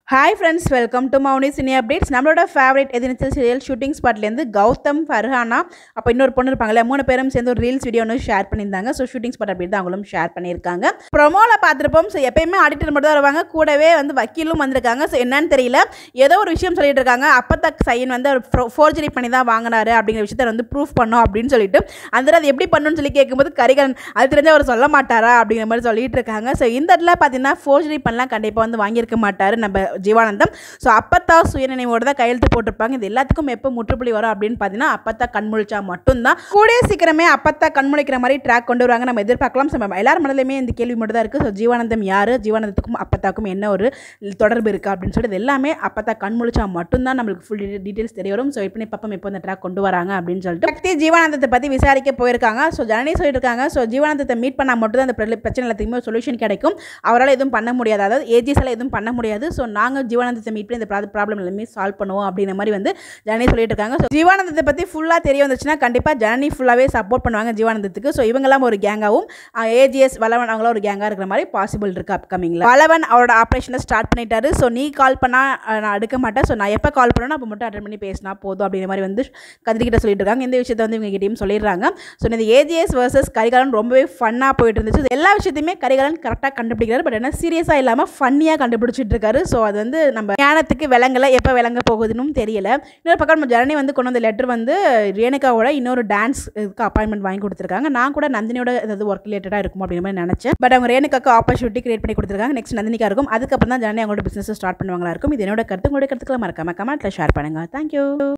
hi friends welcome to Mouni cine updates நம்மளோட favourite Ethirneechal serial shooting ஸ்பாட்லேருந்து கௌதம் ஃபர்ஹானா அப்போ இன்னொரு பொண்ணு இருப்பாங்கல்ல மூணு பேரும் சேர்ந்து ஒரு ரீல்ஸ் வீடியோ ஒன்று ஷேர் பண்ணியிருந்தாங்க ஸோ ஷூட்டிங் ஸ்பாட் அப்படி தான் அவங்களும் ஷேர் பண்ணியிருக்காங்க ப்ரொமோவில் பார்த்துருப்போம் ஸோ எப்பயுமே ஆடிட்டர் மட்டும் தான் வருவாங்க கூடவே வந்து வக்கீலும் வந்திருக்காங்க ஸோ என்னன்னு தெரியல ஏதோ ஒரு விஷயம் சொல்லிட்டு இருக்காங்க அப்பத்தக் சைன் வந்து அவர் ஃபோர்ஜரி பண்ணி தான் வாங்கினாரு அப்படிங்கிற விஷயத்த வந்து ப்ரூஃப் பண்ணோம் அப்படின்னு சொல்லிட்டு அந்த அது எப்படி பண்ணணும்னு சொல்லி கேட்கும்போது கரிகரன் அது தெரிஞ்சு அவர் சொல்ல மாட்டாரா அப்படிங்கிற மாதிரி சொல்லிட்டு இருக்காங்க ஸோ இந்த இடத்துல பார்த்தீங்கன்னா ஃபோர்ஜரி பண்ணலாம் கண்டிப்பாக வந்து வாங்கியிருக்க மாட்டார் நம்ம ஜீவானந்தம் ஸோ அப்பத்தா சுயநினைவோடு தான் கையெழுத்து போட்டிருப்பாங்க இது எல்லாத்துக்கும் எப்போ முற்றுப்புள்ளி வரும் அப்படின்னு பார்த்தீங்கன்னா அப்பத்தா கண்முழிச்சா மட்டும்தான் கூடிய சீக்கிரமே அப்பத்தா கண்முழிக்கிற மாதிரி ட்ராக் கொண்டு வருவாங்க நம்ம எதிர்பார்க்கலாம் ஸோ நம்ம எல்லார் மனதிலுமே இந்த கேள்வி மட்டும் தான் இருக்குது ஸோ ஜீவானந்தம் யார் ஜீவானந்தத்துக்கும் அப்பத்தாக்கும் என்ன ஒரு தொடர்பு இருக்குது அப்படின்னு சொல்லிட்டு இது எல்லாமே அப்பத்தா கண்முழிச்சா மட்டும்தான் நம்மளுக்கு ஃபுல் டீட்டெயில்ஸ் தெரிய வரும் ஸோ வெயிட் பண்ணி பார்ப்போம் எப்போ இந்த ட்ராக் கொண்டு வராங்க அப்படின்னு சொல்லிட்டு சக்தி ஜீவானந்தத்தை பற்றி விசாரிக்க போயிருக்காங்க ஸோ ஜனனி சொல்லிட்டு இருக்காங்க ஸோ ஜீவானந்தத்தை மீட் பண்ணால் மட்டும் தான் அந்த பிரச்சனை பிரச்சனை எல்லாத்துக்குமே ஒரு சொல்யூஷன் கிடைக்கும் அவரால் எதுவும் பண்ண முடியாது அதாவது ஏஜிஸால் எதுவும் பண்ண முடியாது ஸோ நாங்கள் ஜீவானந்தத்தை மீட் பண்ணி இந்த ப்ராப்ளம் எல்லாமே சால்வ் பண்ணுவோம் அப்படிங்கிற மாதிரி வந்து ஜனனி சொல்லிட்டு இருக்காங்க ஸோ ஜீவானந்தத்தை பற்றி ஃபுல்லாக தெரிய வந்துச்சுன்னா கண்டிப்பாக ஜனனி ஃபுல்லாகவே சப்போர்ட் பண்ணுவாங்க ஜீவானந்தத்துக்கு ஸோ இவங்கெல்லாம் ஒரு கேங்காகவும் ஏஜிஎஸ் வளவன் அவங்களும் ஒரு கேங்காக இருக்கிற மாதிரி பாசிபிள் இருக்குது அப்கமிங்கில் வளவன் அவரோட ஆப்ரேஷனை ஸ்டார்ட் பண்ணிட்டாரு ஸோ நீ கால் பண்ணால் நான் எடுக்க மாட்டேன் ஸோ நான் எப்போ கால் பண்ணணும் அப்போ மட்டும் அட்டன் பண்ணி பேசினா போதும் அப்படிங்கிற மாதிரி வந்து கதிரிக்கிட்ட சொல்லிட்டு இருக்காங்க இந்த விஷயத்தை வந்து இவங்க கிட்டேயும் சொல்லிடுறாங்க ஸோ இந்த ஏஜிஎஸ் வர்சஸ் கரிகாலன் ரொம்பவே ஃபன்னாக போயிட்டு இருந்துச்சு எல்லா விஷயத்தையுமே கரிகாலன் கரெக்டாக கண்டுபிடிக்கிறாரு பட் என்ன சீரியஸாக இல்லாமல் ஃபன்னியாக கண்டுபிடிச்சிட்டு இருக்காரு ஸோ அது வந்து நம்ம ஞானத்துக்கு விளங்கலை எப்போ விளங்க போகுதுன்னு தெரியல இன்னொரு பக்கம் நம்ம ஜனனி வந்து கொண்டு வந்த லெட்டர் வந்து ரேணுகாவோட இன்னொரு டான்ஸ் இதுக்கு அப்பாயின்மெண்ட் வாங்கி கொடுத்துருக்காங்க நான் கூட நந்தினியோட ஏதாவது ஒர்க் ரிலேட்டடாக இருக்கும் அப்படிங்கிற மாதிரி நினச்சேன் பட் அவங்க ரேணுகாக்கு ஆப்பர்ச்சுனிட்டி கிரியேட் பண்ணி கொடுத்துருக்காங்க நெக்ஸ்ட் நந்தினிக்கா இருக்கும் அதுக்கப்புறம் தான் ஜனனி அவங்களோட பிஸ்னஸ் ஸ்டார்ட் பண்ணுவாங்களா இருக்கும் இது என்னோட கருத்து உங்களுடைய கருத்துக்களை மறக்காம கமெண்ட்டில் ஷேர் பண்ணுங்கள் தேங்க்யூ